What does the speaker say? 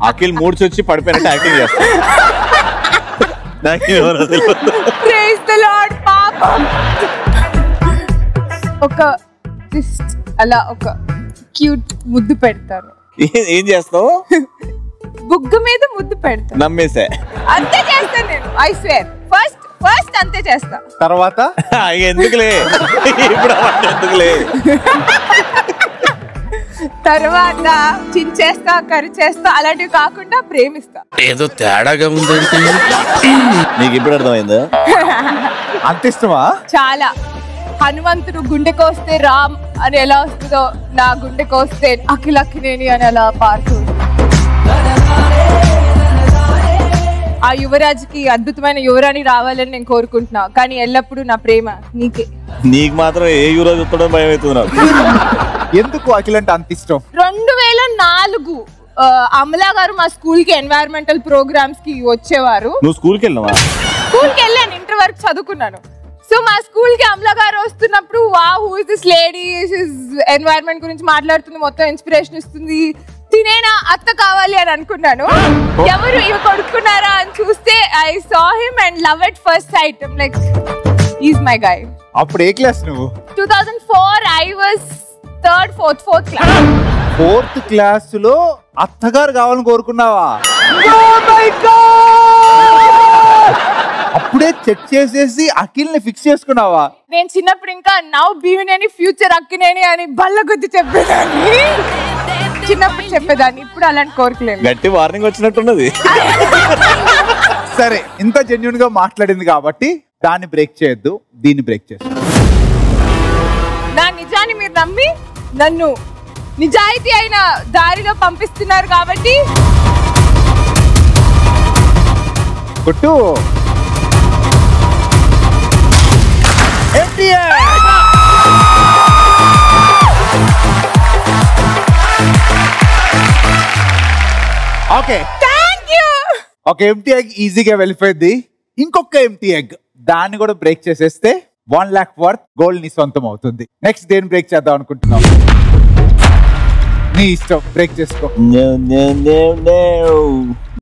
Akhil moods వచ్చి పడిపోయినట్టు acting చేస్తా నాకు ఎవరో తెలియదు. ప్రైజ్ ద లార్డ్ పాపం ఒక just అలా ఒక క్యూట్ ముద్దు పెడతారు ఏం- ఏం చేస్తావు బుగ్గ మీద ముద్దు పెడతారు నమ్మేసా అంతే చేస్తాను నేను ఐ స్వేర్ ఫస్ట్ ఫస్ట్ అంతే చేస్తా తర్వాత ఎందుకులే ఇప్పుడు అవన్నీ ఎందుకులే తర్వాత చించేస్తా కరి చేస్తా అలాంటివి కాకుండా ప్రేమిస్తా ఏదో తేడాగా ఉందంటే నీకు ఇప్పుడు అర్థమైందా అంత ఇష్టమా చాలా హనుమంతుడు గుండెకొస్తే రామ్ అని ఎలా వస్తుందో నా గుండెకొస్తే అఖిల్ అఖినేని అని అలా పారుతూ ఆ యువరాజుకి అద్భుతమైన యువరాణి రావాలని నేను కోరుకుంటున్నా కానీ ఎల్లప్పుడూ నా ప్రేమ నీకే నీకు మాత్రం ఏ యూరో చూడడం భయం అవుతుంది నాకు ఎందుకు అఖిల్ అంటే అంత ఇష్టం రెండు వేల నాలుగు ఆ, అమలా గారు మా స్కూల్ కి ఎన్వైరన్మెంటల్ ప్రోగ్రామ్స్ కి వచ్చేవారు నువ్వు స్కూల్కి వెళ్ళినావా స్కూల్ కి వెళ్ళాను ఇంటర్ వరకు చదువుకున్నాను సో మా స్కూల్ కి అమలా గారు వస్తున్నప్పుడు వా who is this lady environment గురించి మాట్లాడుతుంది మొత్తం ఇన్స్పిరేషన్ ఇస్తుంది తినేనా అత్త కావాలి అని అనుకున్నాను ఎవరు ఇవి కొడుకున్నారా అని చూస్తే I saw him and love at first sight like is my guy అప్పుడు ఏ క్లాస్ నువ్వు two thousand four I was third fourth fourth class fourth class లో అత్తగారు కావాలని కోరుకున్నావా అప్పుడే చెక్ చేసేసి అఖిల్ ని ఫిక్స్ చేసుకున్నావా నేను చిన్నప్పుడు ఇంకా నవ్ భీమినేని ఫ్యూచర్ అక్కినేని అని బల్ల గుద్ది చెప్పేదాన్ని చిన్నప్పుడు చెప్పేదాన్ని ఇప్పుడు అలాంటి కోరికలేదు గట్టి వార్నింగ్ వచ్చినట్టున్నది సరే ఇంత జెన్యున్ గా మాట్లాడింది కాబట్టి దాన్ని బ్రేక్ చేయొద్దు దీన్ని బ్రేక్ చేస్తాం నా నిజాన్ని మీరు నమ్మి నన్ను నిజాయితీ అయిన దారిలో పంపిస్తున్నారు కాబట్టి కుట్టు MTN! ఓకే థ్యాంక్ యూ ఒక ఎంటీ ఎగ్ ఈజీగా వెళ్ళిపోయింది ఇంకొక ఎంటీ ఎగ్ దాన్ని కూడా బ్రేక్ చేసేస్తే వన్ లాక్ వర్త్ గోల్డ్ నీ సొంతం అవుతుంది నెక్స్ట్ దేని బ్రేక్ చేద్దాం అనుకుంటున్నాం నీ ఇష్టం బ్రేక్ చేసుకో No, no, no, no.